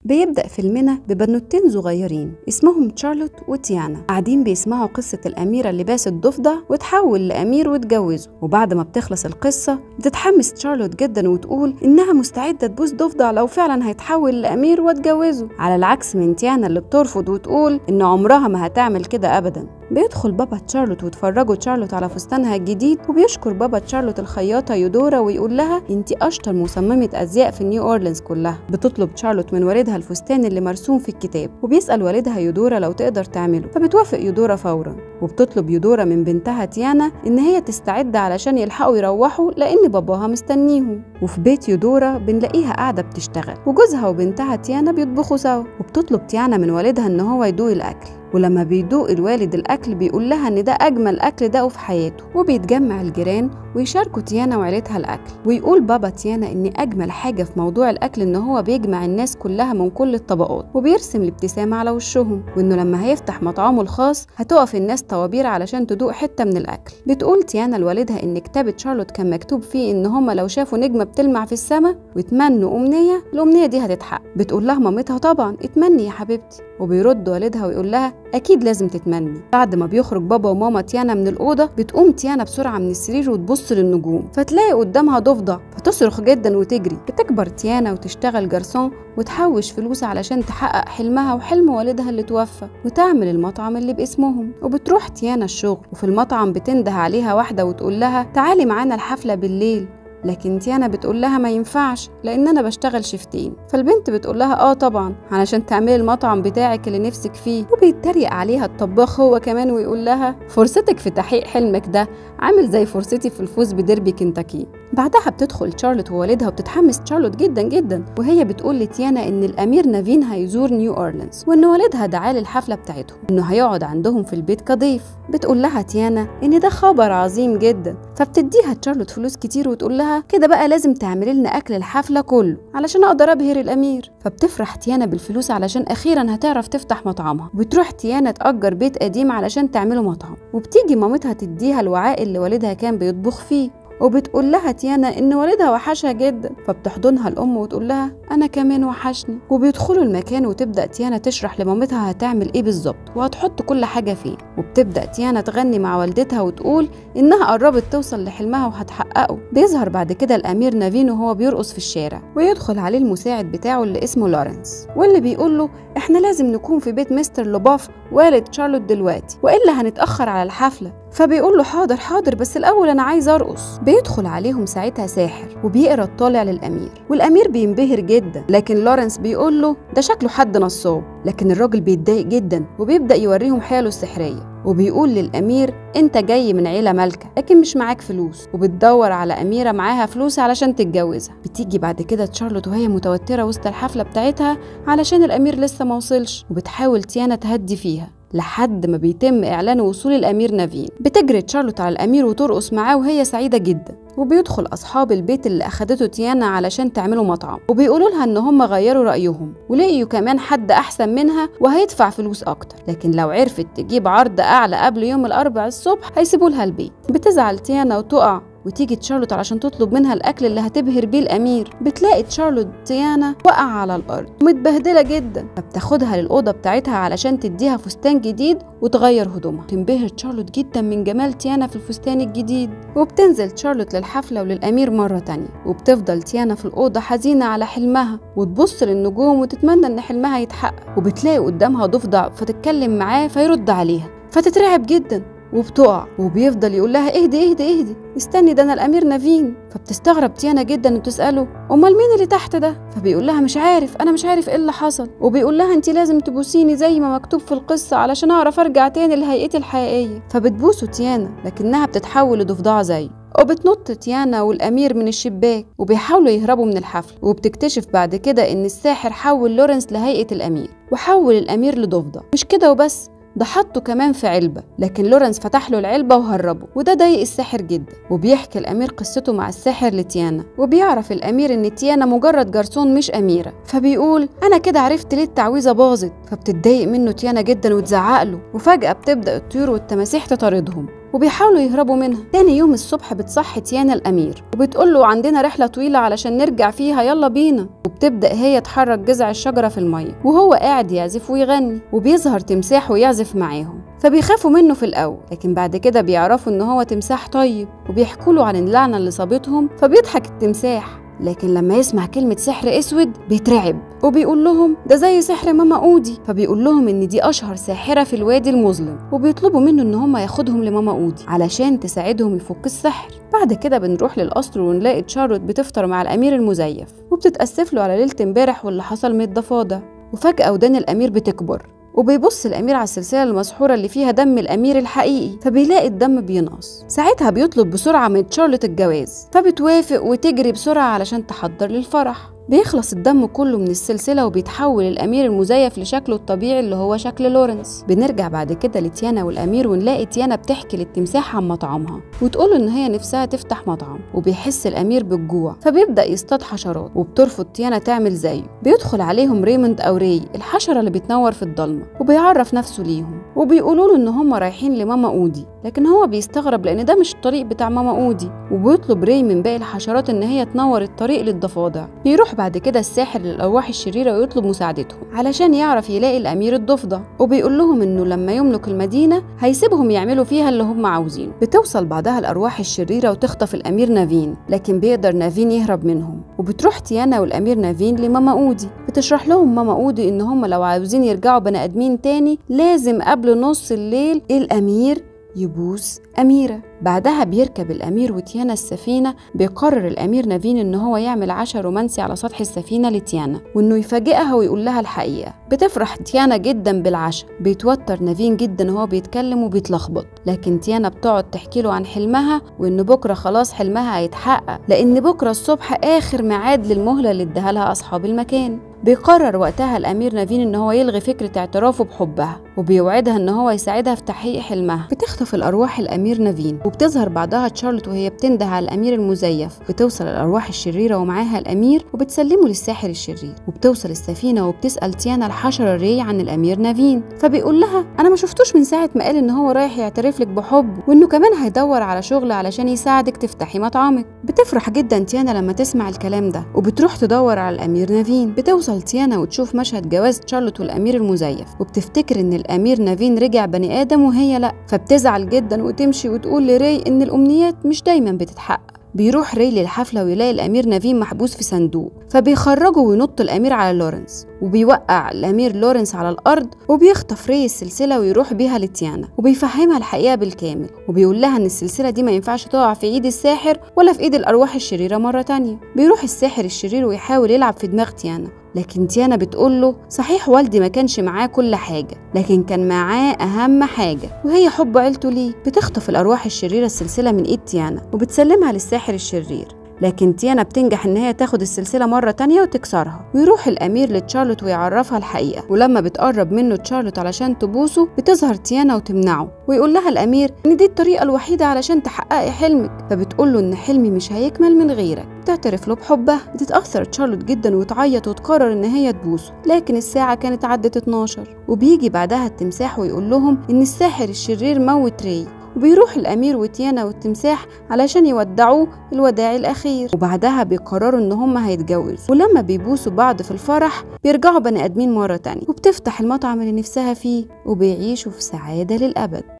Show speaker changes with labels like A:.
A: بيبدأ فيلمنا ببنوتين صغيرين اسمهم تشارلوت وتيانا قاعدين بيسمعوا قصة الأميرة اللي باست ضفدع وتحول لأمير وتجوزه وبعد ما بتخلص القصة بتتحمس تشارلوت جدا وتقول إنها مستعدة تبوس ضفدع لو فعلا هيتحول لأمير وتجوزه على العكس من تيانا اللي بترفض وتقول إن عمرها ما هتعمل كده أبدا بيدخل بابا تشارلوت وتفرجوا تشارلوت على فستانها الجديد وبيشكر بابا تشارلوت الخياطة يودورا ويقول لها انت اشطر مصممة ازياء في نيو اورلينز كلها بتطلب تشارلوت من والدها الفستان اللي مرسوم في الكتاب وبيسأل والدها يودورا لو تقدر تعمله فبتوافق يودورا فورا وبتطلب يودورا من بنتها تيانا ان هي تستعد علشان يلحقوا يروحوا لان باباها مستنيهم وفي بيت يودورا بنلاقيها قاعدة بتشتغل وجوزها وبنتها تيانا بيطبخوا سوا وبتطلب تيانا من والدها ان هو يدوق الاكل ولما بيدوق الوالد الأكل بيقول لها إن ده أجمل أكل دقه في حياته وبيتجمع الجيران ويشاركوا تيانا وعيلتها الأكل ويقول بابا تيانا إن أجمل حاجة في موضوع الأكل إن هو بيجمع الناس كلها من كل الطبقات وبيرسم الابتسامة على وشهم وإنه لما هيفتح مطعمه الخاص هتقف الناس طوابير علشان تدوق حتة من الأكل بتقول تيانا لوالدها إن كتاب شارلوت كان مكتوب فيه إن هما لو شافوا نجمة بتلمع في السماء وتمنوا أمنية الأمنية دي هتتحقق بتقول لها مامتها طبعا اتمني يا حبيبتي وبيرد والدها ويقول لها أكيد لازم تتمني بعد ما بيخرج بابا وماما تيانا من الأوضة بتقوم تيانا بسرعة من السرير وتبص للنجوم فتلاقي قدامها ضفدع فتصرخ جدا وتجري بتكبر تيانا وتشتغل جرسون وتحوش فلوس علشان تحقق حلمها وحلم والدها اللي توفى وتعمل المطعم اللي باسمهم وبتروح تيانا الشغل وفي المطعم بتنده عليها واحدة وتقول لها تعالي معانا الحفلة بالليل لكن تيانا بتقول لها ما ينفعش لان انا بشتغل شفتين فالبنت بتقول لها اه طبعا علشان تعملي المطعم بتاعك اللي نفسك فيه وبيتريق عليها الطباخ هو كمان ويقول لها فرصتك في تحقيق حلمك ده عامل زي فرصتي في الفوز بديربي كنتاكي بعدها بتدخل تشارلوت ووالدها وبتتحمس تشارلوت جدا جدا وهي بتقول لتيانا ان الامير نافين هيزور نيو اورلينز وان والدها دعاه للحفله بتاعتهم انه هيقعد عندهم في البيت كضيف بتقول لها تيانا ان ده خبر عظيم جدا فبتديها تشارلوت فلوس كتير وتقول لها كده بقى لازم تعملي لنا اكل الحفله كله علشان اقدر ابهر الامير فبتفرح تيانا بالفلوس علشان اخيرا هتعرف تفتح مطعمها وبتروح تيانا تاجر بيت قديم علشان تعمله مطعم وبتيجي مامتها تديها الوعاء اللي والدها كان بيطبخ فيه وبتقول لها تيانا ان والدها وحشها جدا فبتحضنها الام وتقول لها انا كمان وحشني وبيدخلوا المكان وتبدا تيانا تشرح لمامتها هتعمل ايه بالظبط وهتحط كل حاجه فين وبتبدا تيانا تغني مع والدتها وتقول انها قربت توصل لحلمها وهتحققه بيظهر بعد كده الامير نافين وهو بيرقص في الشارع ويدخل عليه المساعد بتاعه اللي اسمه لورنس واللي بيقول له احنا لازم نكون في بيت مستر لوباف والد شارلوت دلوقتي والا هنتاخر على الحفله فبيقول له حاضر حاضر بس الاول انا عايز ارقص بيدخل عليهم ساعتها ساحر وبيقرا الطالع للامير والامير بينبهر جدا لكن لورنس بيقول له ده شكله حد نصاب لكن الراجل بيتضايق جدا وبيبدا يوريهم حيله السحريه وبيقول للأمير أنت جاي من عيلة مالكة لكن مش معاك فلوس وبتدور على أميرة معاها فلوس علشان تتجوزها بتيجي بعد كده تشارلوت وهي متوترة وسط الحفلة بتاعتها علشان الأمير لسه ما وصلش وبتحاول تيانا تهدي فيها لحد ما بيتم إعلان وصول الأمير نافين بتجري تشارلوت على الأمير وترقص معاه وهي سعيدة جدا وبيدخل أصحاب البيت اللي أخدته تيانا علشان تعملوا مطعم وبيقولوا لها إن هم غيروا رأيهم ولقيوا كمان حد أحسن منها وهيدفع فلوس أكتر لكن لو عرفت تجيب عرض أعلى قبل يوم الأربع الصبح هيسيبوا لها البيت بتزعل تيانا وتقع وتيجي تشارلوت علشان تطلب منها الاكل اللي هتبهر بيه الامير بتلاقي تشارلوت تيانا وقع على الارض متبهدله جدا فبتاخدها للاوضه بتاعتها علشان تديها فستان جديد وتغير هدومها تنبهر تشارلوت جدا من جمال تيانا في الفستان الجديد وبتنزل تشارلوت للحفله وللامير مره تانية وبتفضل تيانا في الاوضه حزينه على حلمها وتبص للنجوم وتتمنى ان حلمها يتحقق وبتلاقي قدامها ضفدع فتتكلم معاه فيرد عليها فتترعب جدا وبتقع وبيفضل يقول لها اهدي اهدي اهدي استني ده انا الامير نافين فبتستغرب تيانا جدا وتساله امال مين اللي تحت ده فبيقول لها مش عارف انا مش عارف ايه اللي حصل وبيقول لها انت لازم تبوسيني زي ما مكتوب في القصه علشان اعرف ارجع تاني لهيئتي الحقيقيه فبتبوسه تيانا لكنها بتتحول لضفدعه زيه وبتنط تيانا والأمير من الشباك وبيحاولوا يهربوا من الحفل وبتكتشف بعد كده إن الساحر حول لورنس لهيئة الأمير وحول الأمير لضفدع مش كده وبس ده حطه كمان في علبة لكن لورنس فتح له العلبة وهربه وده ضايق الساحر جدا وبيحكي الأمير قصته مع الساحر لتيانا وبيعرف الأمير إن تيانا مجرد جرسون مش أميرة فبيقول أنا كده عرفت ليه التعويذة باظت فبتتضايق منه تيانا جدا وتزعق له وفجأة بتبدأ الطيور والتماسيح تطاردهم وبيحاولوا يهربوا منها تاني يوم الصبح بتصحي تيانا الأمير وبتقول له عندنا رحلة طويلة علشان نرجع فيها يلا بينا وبتبدأ هي تحرك جذع الشجرة في المية وهو قاعد يعزف ويغني وبيظهر تمساح ويعزف معاهم فبيخافوا منه في الأول لكن بعد كده بيعرفوا إن هو تمساح طيب وبيحكوا له عن اللعنة اللي صابتهم فبيضحك التمساح لكن لما يسمع كلمة سحر أسود بيترعب وبيقول لهم ده زي سحر ماما أودي فبيقول لهم إن دي أشهر ساحرة في الوادي المظلم وبيطلبوا منه إن هم ياخدهم لماما أودي علشان تساعدهم يفك السحر بعد كده بنروح للقصر ونلاقي تشارلوت بتفطر مع الأمير المزيف وبتتأسف له على ليلة امبارح واللي حصل من الضفادع وفجأة ودان الأمير بتكبر وبيبص الأمير على السلسلة المسحورة اللي فيها دم الأمير الحقيقي فبيلاقي الدم بينقص ساعتها بيطلب بسرعة من تشارلوت الجواز فبتوافق وتجري بسرعة علشان تحضر للفرح بيخلص الدم كله من السلسلة وبيتحول الأمير المزيف لشكله الطبيعي اللي هو شكل لورنس بنرجع بعد كده لتيانا والأمير ونلاقي تيانا بتحكي للتمساح عن مطعمها وتقول إن هي نفسها تفتح مطعم وبيحس الأمير بالجوع فبيبدأ يصطاد حشرات وبترفض تيانا تعمل زيه بيدخل عليهم ريموند أو ري الحشرة اللي بتنور في الضلمة وبيعرف نفسه ليهم وبيقولوا له إن هم رايحين لماما أودي لكن هو بيستغرب لأن ده مش الطريق بتاع ماما أودي وبيطلب ري من باقي الحشرات إن هي تنور الطريق للضفادع بيروح بعد كده الساحر للأرواح الشريرة ويطلب مساعدتهم علشان يعرف يلاقي الأمير الضفدع وبيقول لهم إنه لما يملك المدينة هيسيبهم يعملوا فيها اللي هم عاوزينه بتوصل بعدها الأرواح الشريرة وتخطف الأمير نافين لكن بيقدر نافين يهرب منهم وبتروح تيانا والأمير نافين لماما أودي بتشرح لهم ماما أودي إن هم لو عاوزين يرجعوا بني آدمين تاني لازم قبل نص الليل الأمير يبوس أميرة بعدها بيركب الأمير وتيانا السفينة بيقرر الأمير نافين إن هو يعمل عشاء رومانسي على سطح السفينة لتيانا وإنه يفاجئها ويقول لها الحقيقة بتفرح تيانا جدا بالعشاء بيتوتر نافين جدا وهو بيتكلم وبيتلخبط لكن تيانا بتقعد تحكي له عن حلمها وإن بكرة خلاص حلمها هيتحقق لأن بكرة الصبح آخر ميعاد للمهلة اللي اداها لها أصحاب المكان بيقرر وقتها الأمير نافين إن هو يلغي فكرة اعترافه بحبها وبيوعدها إن هو يساعدها في تحقيق حلمها بتخطف الأرواح الأمير نافين وبتظهر بعدها تشارلوت وهي بتنده على الأمير المزيف بتوصل الأرواح الشريرة ومعاها الأمير وبتسلمه للساحر الشرير وبتوصل السفينة وبتسأل تيانا الحشرة الري عن الأمير نافين فبيقول لها أنا ما شفتوش من ساعة ما قال إن هو رايح يعترف لك بحب وإنه كمان هيدور على شغل علشان يساعدك تفتحي مطعمك بتفرح جدا تيانا لما تسمع الكلام ده وبتروح تدور على الأمير نافين بتوصل تيانا وتشوف مشهد جواز تشارلوت والأمير المزيف وبتفتكر إن الأمير نافين رجع بني آدم وهي لأ فبتزعل جدا وتمشي وتقول لري إن الأمنيات مش دايما بتتحقق بيروح ري للحفلة ويلاقي الأمير نافين محبوس في صندوق فبيخرجه وينط الأمير على لورنس وبيوقع الأمير لورنس على الأرض وبيخطف ري السلسلة ويروح بيها لتيانا وبيفهمها الحقيقة بالكامل وبيقول لها إن السلسلة دي ما ينفعش تقع في إيد الساحر ولا في إيد الأرواح الشريرة مرة تانية بيروح الساحر الشرير ويحاول يلعب في دماغ تيانا لكن تيانا بتقول له صحيح والدي ما كانش معاه كل حاجة لكن كان معاه أهم حاجة وهي حب عيلته ليه بتخطف الأرواح الشريرة السلسلة من إيد تيانا وبتسلمها للساحر الشرير لكن تيانا بتنجح ان هي تاخد السلسلة مرة تانية وتكسرها ويروح الامير لتشارلوت ويعرفها الحقيقة ولما بتقرب منه تشارلوت علشان تبوسه بتظهر تيانا وتمنعه ويقول لها الامير ان دي الطريقة الوحيدة علشان تحققي حلمك فبتقول له ان حلمي مش هيكمل من غيرك تعترف له بحبها بتتأثر تشارلوت جدا وتعيط وتقرر ان هي تبوسه لكن الساعة كانت عدت 12 وبيجي بعدها التمساح ويقول لهم ان الساحر الشرير موت ري وبيروح الأمير وتيانا والتمساح علشان يودعوه الوداع الأخير وبعدها بيقرروا إن هما هيتجوزوا ولما بيبوسوا بعض في الفرح بيرجعوا بني آدمين مرة تانية وبتفتح المطعم اللي نفسها فيه وبيعيشوا في سعادة للأبد